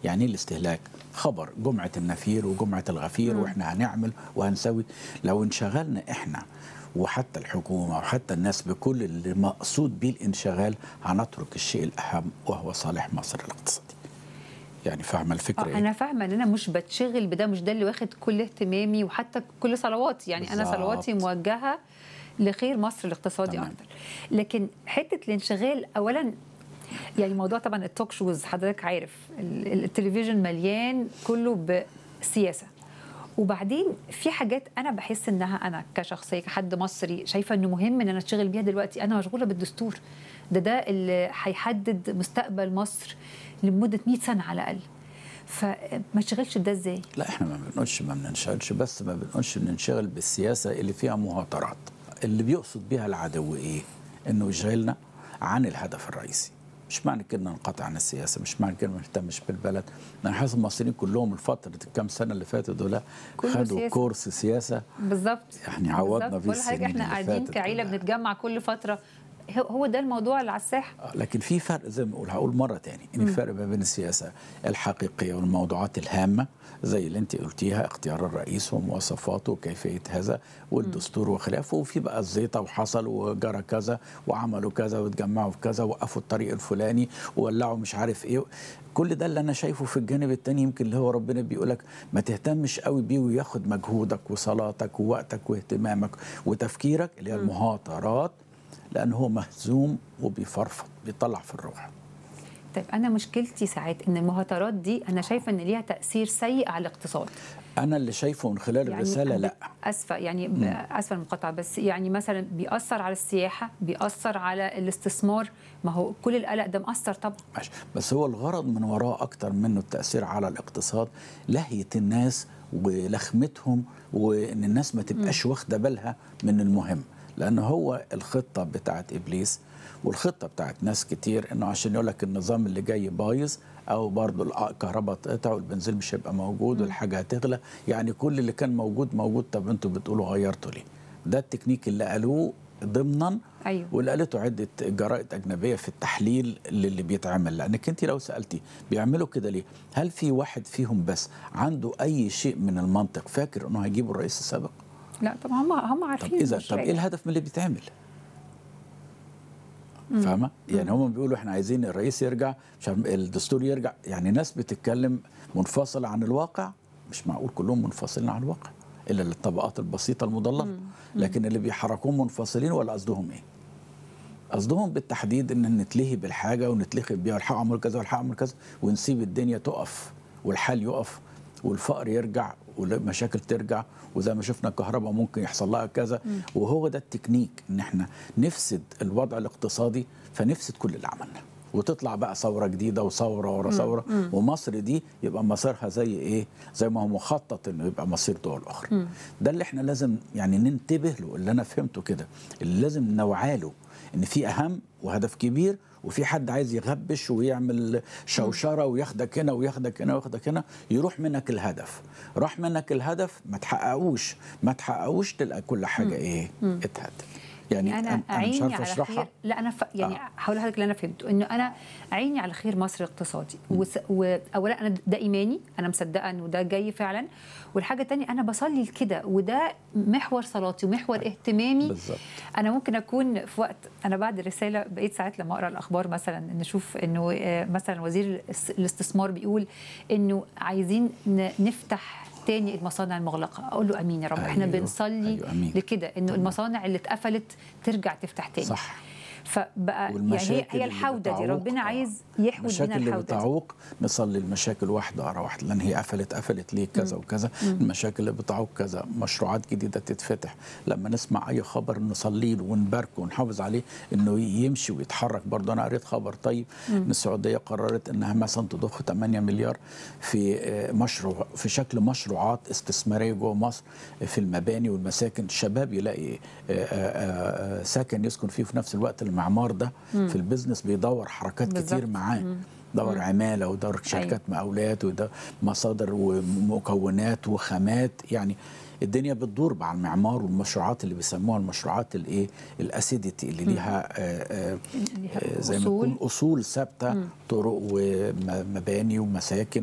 يعني ايه الاستهلاك خبر جمعه النفير وجمعه الغفير واحنا هنعمل وهنسوي لو انشغلنا احنا وحتى الحكومه وحتى الناس بكل اللي مقصود بيه الانشغال هنترك الشيء الاهم وهو صالح مصر الاقتصادي يعني فاهمه الفكره آه، ايه انا فاهمه ان انا مش بتشغل بده مش ده اللي واخد كل اهتمامي وحتى كل صلواتي يعني انا بالظبط. صلواتي موجهه لخير مصر الاقتصادي تمام. اكتر لكن حته الانشغال اولا يعني موضوع طبعا التوك شوز حضرتك عارف ال- ال- التلفزيون مليان كله بسياسه وبعدين في حاجات انا بحس انها انا كشخصيه كحد مصري شايفه انه مهم ان انا اشتغل بيها دلوقتي انا مشغوله بالدستور ده ده اللي هيحدد مستقبل مصر لمده 100 سنه على الاقل فما اشتغلش بده ازاي لا احنا ما بنقولش ما بننشغلش بس ما بنقولش بننشغل بالسياسه اللي فيها مهاترات اللي بيقصد بيها العدو ايه انه يشغلنا عن الهدف الرئيسي مش معنى كده ننقطع عن السياسه مش معنى كده ما نهتمش بالبلد انا حاسس المصريين كلهم الفتره الكام سنه اللي فاتوا دول كله خدوا سياسة. كورس سياسه بالظبط يعني عوضنا بالظبط. بيه بقول لحضرتك السنين احنا اللي قاعدين فاتت كعيله كلها. بنتجمع كل فتره هو- هو ده الموضوع اللي على الساحه آه، لكن في فرق زي ما بقول هقول مره تاني ان في فرق ما بين السياسه الحقيقيه والموضوعات الهامه زي اللي انت قلتيها اختيار الرئيس ومواصفاته وكيفيه هذا والدستور وخلافه وفي بقى الزيطه وحصل وجرى كذا وعملوا كذا واتجمعوا في كذا وقفوا الطريق الفلاني وولعوا مش عارف ايه كل ده اللي انا شايفه في الجانب التاني يمكن اللي هو ربنا بيقولك ما تهتمش قوي بيه وياخد مجهودك وصلاتك ووقتك واهتمامك وتفكيرك اللي هي المهاترات لان هو مهزوم وبيفرفط بيطلع في الروح طيب انا مشكلتي ساعات ان المهاترات دي انا شايفه ان ليها تاثير سيء على الاقتصاد انا اللي شايفه من خلال الرساله أنا لا اسفه يعني ب- اسفه المقاطعه بس يعني مثلا بيأثر على السياحه بيأثر على الاستثمار ما هو كل القلق ده مأثر طبعا ماشي بس هو الغرض من وراه اكتر منه التاثير على الاقتصاد لهيه الناس ولخمتهم وان الناس ما تبقاش واخده بالها من المهم لان هو الخطه بتاعت ابليس والخطه بتاعت ناس كتير انه عشان يقول لك النظام اللي جاي بايظ او برضه الكهرباء تقطع والبنزين مش هيبقى موجود والحاجه هتغلى يعني كل اللي كان موجود موجود طب انتوا بتقولوا غيرتوا ليه ده التكنيك اللي قالوه ضمنا أيوه. واللي قالته عده جرائد اجنبيه في التحليل للي بيتعمل لانك انت لو سالتي بيعملوا كده ليه؟ هل في واحد فيهم بس عنده اي شيء من المنطق فاكر انه هيجيبوا الرئيس السابق؟ لا طب هم هم طب عارفين اذا مش طب ايه راجع. الهدف من اللي بيتعمل؟ فاهمه؟ يعني هم بيقولوا احنا عايزين الرئيس يرجع مش عارف الدستور يرجع يعني ناس بتتكلم منفصله عن الواقع مش معقول كلهم منفصلين عن الواقع الا الطبقات البسيطه المضلله لكن اللي بيحركوهم منفصلين ولا قصدهم ايه؟ قصدهم بالتحديد ان نتلهي بالحاجه ونتلهي بيها والحق اعمل كذا والحق اعمل كذا ونسيب الدنيا تقف والحال يقف والفقر يرجع والمشاكل ترجع وزي ما شفنا الكهرباء ممكن يحصل لها كذا وهو ده التكنيك ان احنا نفسد الوضع الاقتصادي فنفسد كل اللي عملناه وتطلع بقى ثوره جديده وثوره ورا ثوره ومصر دي يبقى مصيرها زي ايه؟ زي ما هو مخطط انه يبقى مصير دول اخرى. ده اللي احنا لازم يعني ننتبه له اللي انا فهمته كده اللي لازم نوعى له ان في اهم وهدف كبير وفي حد عايز يغبش ويعمل شوشره وياخدك هنا وياخدك هنا وياخدك هنا يروح منك الهدف راح منك الهدف ما تحققوش ما تحققوش تلقى كل حاجه ايه اتهد يعني, يعني انا مش اعيني عارف على اشرحها خير لا انا ف... يعني آه. هقول لحضرتك اللي انا فهمته انه انا عيني على خير مصر الاقتصادي وس... واولا انا ده ايماني انا مصدقه انه ده جاي فعلا والحاجه الثانيه انا بصلي لكده وده محور صلاتي ومحور اهتمامي بالظبط. انا ممكن اكون في وقت انا بعد الرساله بقيت ساعات لما اقرا الاخبار مثلا نشوف انه آه، مثلا وزير الاس- الاستثمار بيقول انه عايزين ن- نفتح تاني المصانع المغلقه اقول له امين يا رب احنا أيوه، بنصلي أيوه، أمين. لكده انه المصانع اللي اتقفلت ترجع تفتح تاني صح. فبقى يعني هي والمشاكل هي اللي الحوده دي بتعوق- ربنا آه. عايز يحود المشاكل بينا اللي الحوده دي بتعوق نصلي المشاكل واحده ورا واحده لان هي قفلت قفلت ليه كذا وكذا المشاكل اللي بتعوق كذا مشروعات جديده تتفتح لما نسمع اي خبر نصلي له ونباركه ونحافظ عليه انه يمشي ويتحرك برضه انا قريت خبر طيب ان السعوديه قررت انها مثلا تضخ 8 مليار في آه، مشروع في شكل مشروعات استثماريه جوه مصر في المباني والمساكن الشباب يلاقي آه، آه، آه، سكن يسكن فيه في نفس الوقت المعمار ده في البيزنس بيدور حركات بالظبط. كتير معاه دور عماله ودور شركات مقاولات وده مصادر ومكونات وخامات يعني الدنيا بتدور مع المعمار والمشروعات اللي بيسموها المشروعات الايه الاسيديتي اللي ليها آه، آه، ليها آه، زي ما أصول. تكون اصول ثابته طرق ومباني ومساكن